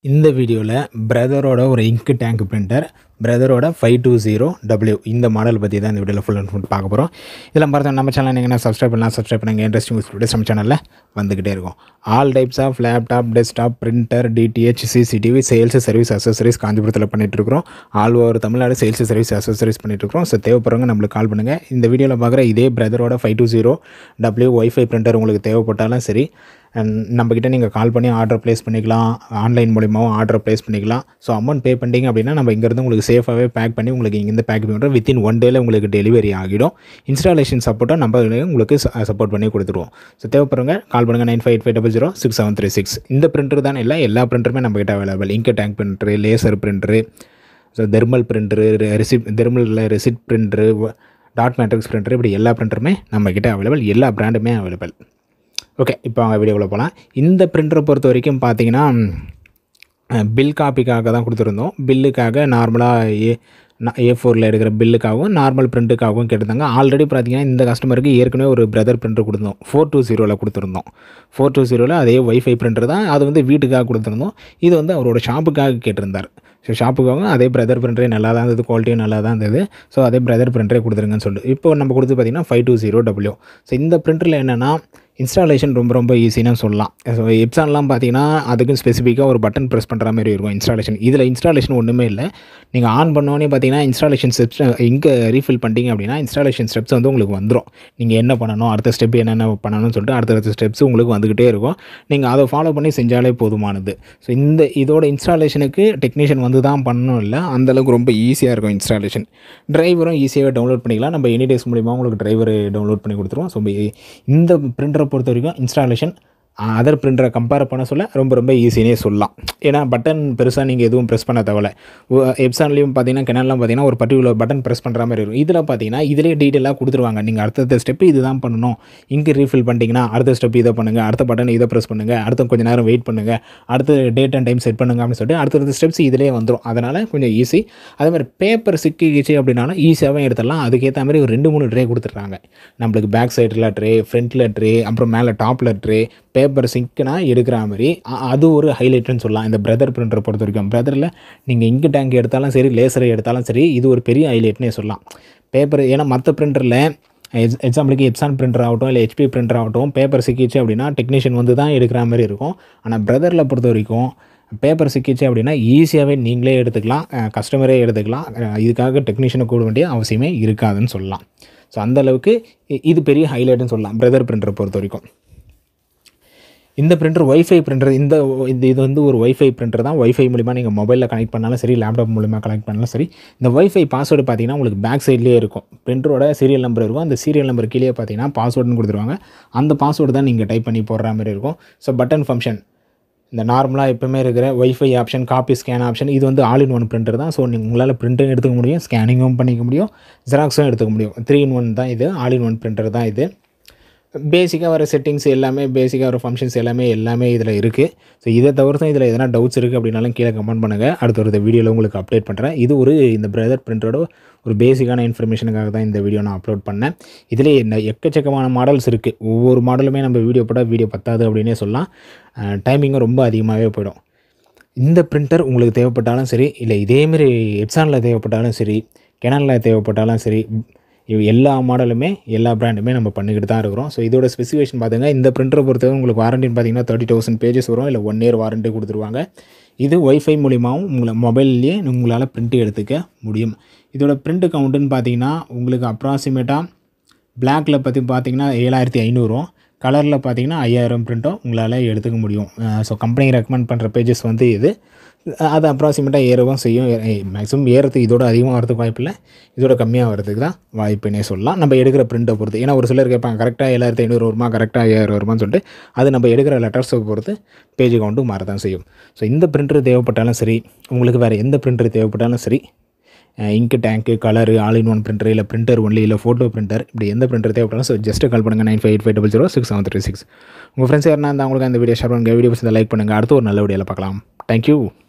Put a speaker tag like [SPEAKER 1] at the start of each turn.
[SPEAKER 1] இந்த வீடியோவில் பிரதரோட ஒரு இங்க் டேங்க் பிரிண்டர் பிரதரோட ஃபைவ் டூ ஜீரோ டபிள்யூ இந்த மாடல் பற்றி தான் இந்த வீடியோவில் ஃபுல் அண்ட் ஃபுல் பார்க்க போகிறோம் இதில் பார்த்தா நம்ம சேனல் நீங்கள் சப்ஸ்கிரைப் பண்ணலாம் சப்ஸ்கிரைப் பண்ணுங்க இன்ட்ரெஸ்டிங் வீடியோஸ் நம்ம சேனலில் வந்துக்கிட்டே இருக்கும் all types of laptop desktop printer DTH CCTV sales service accessories காஞ்சிபுரத்தில் பண்ணிட்டு இருக்கிறோம் all over Tamil Nadu sales service accessories பண்ணிட்டு இருக்கிறோம் ஸோ தேவைப்படுறவங்க நம்மளுக்கு கால் பண்ணுங்கள் இந்த வீடியோவில் பார்க்குற இதே பிரதரோட five two zero W wifi printer உங்களுக்கு தேவைப்பட்டாலும் சரி and நம்மக்கிட்ட நீங்கள் கால் பண்ணி ஆர்டர் ப்ளேஸ் பண்ணிக்கலாம் ஆன்லைன் மூலியமாகவும் ஆர்டர் ப்ளேஸ் பண்ணிக்கலாம் ஸோ அமௌண்ட் பே பண்ணிட்டீங்க அப்படின்னா நம்ம இங்கேருந்து உங்களுக்கு சேஃபாகவே பேக் பண்ணி உங்களுக்கு இங்கேருந்து பேக் பண்ணுறோம் வித்தின் ஒன் டேல உங்களுக்கு டெலிவரி ஆகிடும் இன்ஸ்டாலேஷன் சப்போர்ட்டாக நம்ம உங்களுக்கு சப்போர்ட் பண்ணி கொடுத்துருவோம் ஸோ தேவைப்படுறவங்க கால் பண்ணுங்கள் nine five eight five double zero six seven three six இந்த பிரிண்டர் தான் இல்லை எல்லா பிரிண்டருமே நம்மக்கிட்ட available ink tank printer laser printer so thermal printer receipt தெர்மலில் receipt printer dot matrix printer இப்படி எல்லா பிரிண்டருமே நம்மக்கிட்ட அவைலபிள் எல்லா பிராண்டுமே அவைலபிள் ஓகே இப்போ அவங்க வீடியோக்குள்ளே போகலாம் இந்த பிரிண்டரை பொறுத்த வரைக்கும் பார்த்தீங்கன்னா பில் காப்பிக்காக தான் கொடுத்துருந்தோம் பில்லுக்காக நார்மலாக ஏ ஏ ஃபோரில் எடுக்கிற பில்லுக்காகவும் நார்மல் பிரிண்ட்டுக்காகவும் கேட்டிருந்தாங்க ஆல்ரெடி பார்த்தீங்கன்னா இந்த கஸ்டமருக்கு ஏற்கனவே ஒரு பிரதர் பிரிண்டர் கொடுத்துருந்தோம் ஃபோர் டூ ஜீரோவில் கொடுத்துருந்தோம் ஃபோர் டூ ஜீரோவில் அதே ஒய்ஃபை பிரிண்டர் தான் அது வந்து வீட்டுக்காக கொடுத்துருந்தோம் இது வந்து அவரோட ஷாப்புக்காக கேட்டிருந்தார் ஸோ ஷாப்புக்காகவும் அதே பிரதர் பிரிண்டரே நல்லா தான் இருந்தது குவாலிட்டியும் நல்லா தான் இருந்தது ஸோ அதே பிரதர் பிரிண்டரே கொடுத்துருங்கன்னு சொல்லிட்டு இப்போ நம்ம கொடுத்து பார்த்தீங்கன்னா five two zero W so இந்த பிரிண்டரில் என்னென்னா இன்ஸ்டாலேஷன் ரொம்ப ரொம்ப ஈஸின்னு சொல்லலாம் ஸோ எப்சான்லாம் பார்த்தீங்கன்னா அதுக்கு ஸ்பெசிஃபிக்காக ஒரு பட்டன் ப்ரெஸ் பண்ணுற மாதிரி இருக்கும் இன்ஸ்டாலேஷன் இதில் இன்ஸ்டாலேஷன் ஒன்றுமே இல்லை நீங்கள் ஆன் பண்ணோன்னே பார்த்தீங்கன்னா இன்ஸ்டாலேஷன் ஸ்டெப்ஸ் இங்கே ரீஃபில் பண்ணிட்டீங்க அப்படின்னா இன்ஸ்டாலேஷன் ஸ்டெப்ஸ் வந்து உங்களுக்கு வந்துடும் நீங்கள் என்ன பண்ணணும் அடுத்த ஸ்டெப் என்னென்ன பண்ணணும்னு சொல்லிட்டு அடுத்தடுத்த ஸ்டெப்ஸ் உங்களுக்கு வந்துக்கிட்டே இருக்கும் நீங்கள் அதை ஃபாலோ பண்ணி செஞ்சாலே போதுமானது ஸோ இந்த இதோட இன்ஸ்டாலேஷனுக்கு டெக்னீஷியன் வந்து தான் பண்ணணும் இல்லை அந்தளவுக்கு ரொம்ப ஈஸியாக இருக்கும் இன்ஸ்டாலேஷன் டிரைவரும் ஈஸியாகவே டவுன்லோட் பண்ணிக்கலாம் நம்ம எனி டேஸ் மூலிமா உங்களுக்கு டிரைவர் டவுன்லோட் பண்ணி கொடுத்துருவோம் ஸோ இந்த பிரிண்டரை பொறுத்த வரைக்கும் இன்ஸ்டாலேஷன் அதர் பிரிண்டரை கம்பேர் பண்ண சொல்ல ரொம்ப ரொம்ப ஈஸினே சொல்லலாம் ஏன்னா பட்டன் பெருசாக நீங்கள் எதுவும் ப்ரெஸ் பண்ண தேவையில்ல எப்சான்லேயும் பார்த்தீங்கன்னா கெனல்லாம் பார்த்தீங்கன்னா ஒரு பர்டிகுலர் பட்டன் ப்ரெஸ் பண்ணுற மாதிரி இருக்கும் இதில் பார்த்தீங்கன்னா இதிலே டீட்டெயிலாக கொடுத்துருவாங்க நீங்கள் அடுத்தடுத்த ஸ்டெப்பு இது தான் பண்ணணும் இங்கே ரீஃபில் பண்ணிட்டீங்கன்னா அடுத்த ஸ்டெப் இதை பண்ணுங்கள் அடுத்த பட்டன் இதை ப்ரெஸ் பண்ணுங்கள் அடுத்த கொஞ்சம் நேரம் வெயிட் பண்ணுங்கள் அடுத்த டேட் அண்ட் டைம் செட் பண்ணுங்க அப்படின்னு சொல்லிட்டு அடுத்தடுத்த ஸ்டெப்ஸ் இதிலே வந்துடும் அதனால் கொஞ்சம் ஈஸி அதே மாதிரி பேப்பர் சிக்கிச்சு அப்படின்னாலும் ஈஸியாகவே எடுத்துடலாம் அதுக்கேற்ற மாதிரி ஒரு ரெண்டு மூணு ட்ரே கொடுத்துட்றாங்க நம்மளுக்கு பேக் சைடில் ட்ரே ஃப்ரண்ட்டில் ட்ரே அப்புறம் மேலே டாப்பில் ட்ரே பேப்பர் சிங்க்னா எடுக்கிற மாதிரி அ- அது ஒரு ஹைலைட்னு சொல்லலாம் இந்த பிரதர் பிரிண்டரை பொறுத்த வரைக்கும் பிரதரில் நீங்கள் இங்கு டேங்க் எடுத்தாலும் சரி லேசரை எடுத்தாலும் சரி இது ஒரு பெரிய ஹைலைட்னே சொல்லலாம் பேப்பர் ஏன்னா மற்ற பிரிண்டரில் எக்ஸாம்பிளுக்கு எப்சான் பிரிண்டர் ஆகட்டும் இல்லை ஹெச்பி பிரிண்டர் ஆகட்டும் பேப்பர் சிக்கிச்சு அப்படின்னா டெக்னீஷியன் வந்து தான் எடுக்கிற மாதிரி இருக்கும் ஆனால் பிரதரில் பொறுத்த வரைக்கும் பேப்பர் சிக்கிச்சு அப்படின்னா ஈஸியாகவே நீங்களே எடுத்துக்கலாம் கஸ்டமரே எடுத்துக்கலாம் அஹ் இதுக்காக டெக்னீஷியனை கூட வேண்டிய அவசியமே இருக்காதுன்னு சொல்லலாம் ஸோ அந்த அளவுக்கு இ- இது பெரிய ஹைலைட்னு சொல்லலாம் பிரதர் பிரிண்டரை பொறுத்த வரைக்கும் இந்த பிரிண்டர் ஒய்ஃபை பிரிண்டர் இந்த இந்த இது வந்து ஒரு ஒய்ஃபை பிரிண்டர் தான் ஒய்ஃபை மூலிமா நீங்கள் மொபைலில் கனெக்ட் பண்ணாலும் சரி லேப்டாப் மூலிமா கனெக்ட் பண்ணாலும் சரி இந்த ஒய்ஃபை பாஸ்வேர்டு பார்த்தீங்கன்னா உங்களுக்கு பேக் சைட்லேயே இருக்கும் பிரிண்டரோட சீரியல் நம்பர் இருக்கும் அந்த சீரியல் நம்பர் கீழே பார்த்தீங்கன்னா பாஸ்வேர்டுன்னு கொடுத்துருவாங்க அந்த பாஸ்வேர்டு தான் நீங்கள் டைப் பண்ணி போடுற மாதிரி இருக்கும் ஸோ பட்டன் ஃபங்க்ஷன் இந்த நார்மலாக எப்பவுமே இருக்கிற wifi option copy scan option இது வந்து ஆல் இன் ஒன் பிரிண்டர் தான் ஸோ நீங்கள் உங்களால் பிரிண்ட்டும் எடுத்துக்க முடியும் ஸ்கேனிங்கும் பண்ணிக்க முடியும் ஜெராக்ஸும் எடுத்துக்க முடியும் த்ரீ இன் ஒன் தான் இது ஆல் இன் ஒன் பிரிண்டர் தான் இது பேசிக்காக வர செட்டிங்ஸ் எல்லாமே பேசிக்காக வர ஃபங்க்ஷன்ஸ் எல்லாமே எல்லாமே இதில் இருக்குது ஸோ இதை தவிர்த்து இதில் எதனா டவுட்ஸ் இருக்குது அப்படின்னாலும் கீழே கமெண்ட் பண்ணுங்கள் அடுத்த ஒரு வீடியோவில் உங்களுக்கு அப்டேட் பண்ணுறேன் இது ஒரு இந்த பிரதர் பிரிண்டரோட ஒரு பேசிக்கான இன்ஃபர்மேஷனுக்காக தான் இந்த வீடியோ நான் அப்லோட் பண்ணேன் இதில் என்ன எக்கச்சக்கமான மாடல்ஸ் இருக்குது ஒவ்வொரு மாடலுமே நம்ம வீடியோ போட்டால் வீடியோ பத்தாது அப்படின்னே சொல்லலாம் டைமிங்கும் ரொம்ப அதிகமாகவே போயிடும் இந்த பிரிண்டர் உங்களுக்கு தேவைப்பட்டாலும் சரி இல்லை இதேமாரி எப்சானில் தேவைப்பட்டாலும் சரி கெனானில் தேவைப்பட்டாலும் சரி இவ் எல்லா மாடலுமே எல்லா பிராண்டுமே நம்ம பண்ணிக்கிட்டு தான் இருக்கிறோம் ஸோ இதோட ஸ்பெசிஃபிகேஷன் பார்த்துங்க இந்த பிரிண்டரை பொறுத்தவரை உங்களுக்கு வாரண்டின்னு பார்த்தீங்கன்னா தேர்ட்டி தௌசண்ட் பேஜஸ் வரும் இல்லை ஒன் இயர் வாரண்டி கொடுத்துருவாங்க இது ஒய்ஃபை மூலிமாவும் உங்களை மொபைல்லையே உங்களால் பிரிண்ட் எடுத்துக்க முடியும் இதோட பிரிண்ட் கவுண்ட்டுன்னு பார்த்தீங்கன்னா உங்களுக்கு அப்ராக்சிமேட்டாக பிளாக்ல பற்றி பார்த்தீங்கன்னா ஏழாயிரத்தி ஐநூறும் கலரில் பார்த்தீங்கன்னா ஐயாயிரம் பிரிண்ட்டும் உங்களால் எடுத்துக்க முடியும் ஸோ கம்பெனி ரெக்கமெண்ட் பண்ணுற பேஜஸ் வந்து இது அஹ் அது அப்ராக்சிமேட்டாக ஏறவும் செய்யும் மேக்ஸிமம் ஏறதுக்கு இதோட அதிகமாக வரதுக்கு வாய்ப்பில்லை இதோட கம்மியாக வரதுக்கு தான் வாய்ப்புன்னே சொல்லலாம் நம்ம எடுக்கிற பிரிண்ட்டை பொறுத்து ஏன்னா ஒரு சிலர் கேட்பாங்க கரெக்டாக ஏழாயிரத்தி ஐநூறு வருமா கரெக்டாக ஐயாயிரம் வருமான்னு சொல்லிட்டு அது நம்ம எடுக்கிற லெட்டர்ஸை பொறுத்து பேஜ் கவுண்ட்டும் மாறதான் செய்யும் ஸோ இந்த பிரிண்டர் தேவைப்பட்டாலும் சரி உங்களுக்கு வேறு எந்த பிரிண்டர் தேவைப்பட்டாலும் சரி இங்கு டேங்க்கு colour all in one printer இல்லை பிரிண்டர் ஒன்லி இல்லை ஃபோட்டோ பிரிண்டர் இப்படி எந்த பிரிண்டர் தேவைப்பட்டாலும் ஸோ ஜஸ்ட் கால் பண்ணுங்கள் nine five eight five double zero six seven three six உங்கள் ஃப்ரெண்ட்ஸ் யாருன்னா இருந்தால் அவங்களுக்கு அந்த வீடியோ ஷேர் பண்ணுங்கள் வீடியோ லைக் பண்ணுங்கள் அடுத்து ஒரு நல்ல வீடியோவில் பார்க்கலாம் தேங்க்யூ